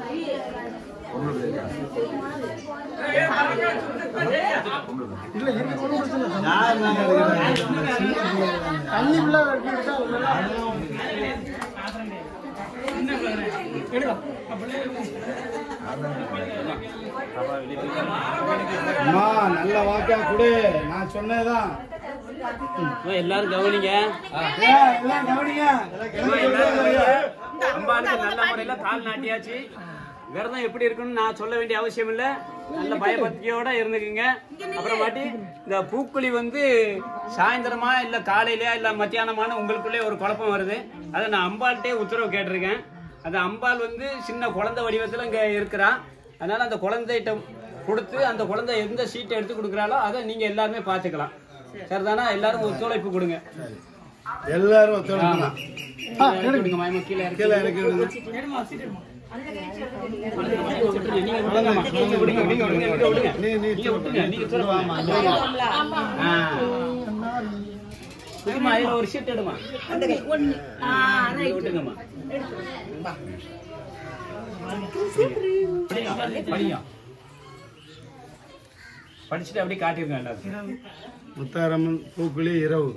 இல்ல இருக்கு ஒண்ணும் பிரச்சனை இல்லை. தண்ணி உள்ள இருக்கு அம்மா நல்ல வாக்கா கொடு நான் சொன்னதுதான் எல்லாரும் கவனிங்க ஏன், எல்லாம் கவனிங்க அம்பாளுக்கு நல்ல முறையில கால் நாட்டியாச்சு விரதம் எப்படி இருக்குன்னு நான் சொல்ல வேண்டிய அவசியம் இல்ல நல்ல பயபக்தியோட இருந்துக்குங்க அப்புறமாட்டி இந்த பூக்குழி வந்து சாயந்தரமா இல்ல காலையிலயா இல்ல மத்தியானமான உங்களுக்குள்ளே ஒரு குழப்பம் வருது அதை நான் அம்பாள்கிட்டே உத்தரவு கேட்டிருக்கேன் அந்த அம்பாள் வந்து சின்ன குழந்தை வடிவத்துல இங்க இருக்கிறா அதனால அந்த குழந்தைகிட்ட கொடுத்து அந்த குழந்தை எந்த சீட்டை எடுத்து கொடுக்குறாளோ அதை நீங்க எல்லாருமே பாத்துக்கலாம் சரிதானா எல்லாரும் ஒத்துழைப்பு கொடுங்க எல்லாரும் ஒத்துழைக்கலாம் எடுங்க மாயமா கீழே இறக்கி கீழே இறக்கி விடுங்க நீங்க விடுங்கம்மா. நீங்க விடுங்க, நீங்க விடுங்க, நீங்க விடுங்க. நீ நீ நீங்க விட்டுருங்க, நீங்க சொல்லுங்க. ஆ. புதுமா, இதுல ஒரு ஷீட் எடுமா நீங்க விட்டுங்கம்மா. படிங்க, படிங்க. படிச்சுட்டு அப்படியே காட்டிருங்க எல்லாருக்கும் முத்தாரம்மன் பூக்குழி இரவு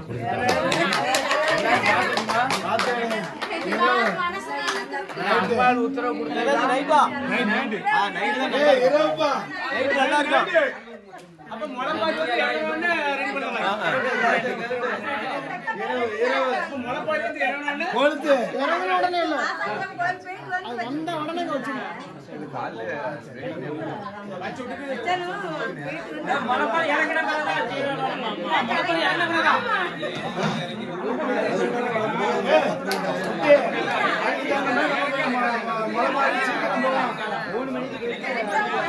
அம்பாள் உத்தரவு கொடுத்தது ஏய், இரவுப்பா அப்ப முளைப்பாரி வந்து இறங்கணும்னு ready பண்ணலாம். இரவு இரவு அப்ப முளைப்பாரி வந்து இறங்கணும்னு கொளுத்து இறங்கின உடனே இல்ல அது வந்த உடனே இங்க வச்சுக்கணும் முளைப்பாரி இறங்கின பிறகுதான் ஜீவனம். முளைப்பாரி இறங்கின பிறகுதான். மூணு மணிக்கு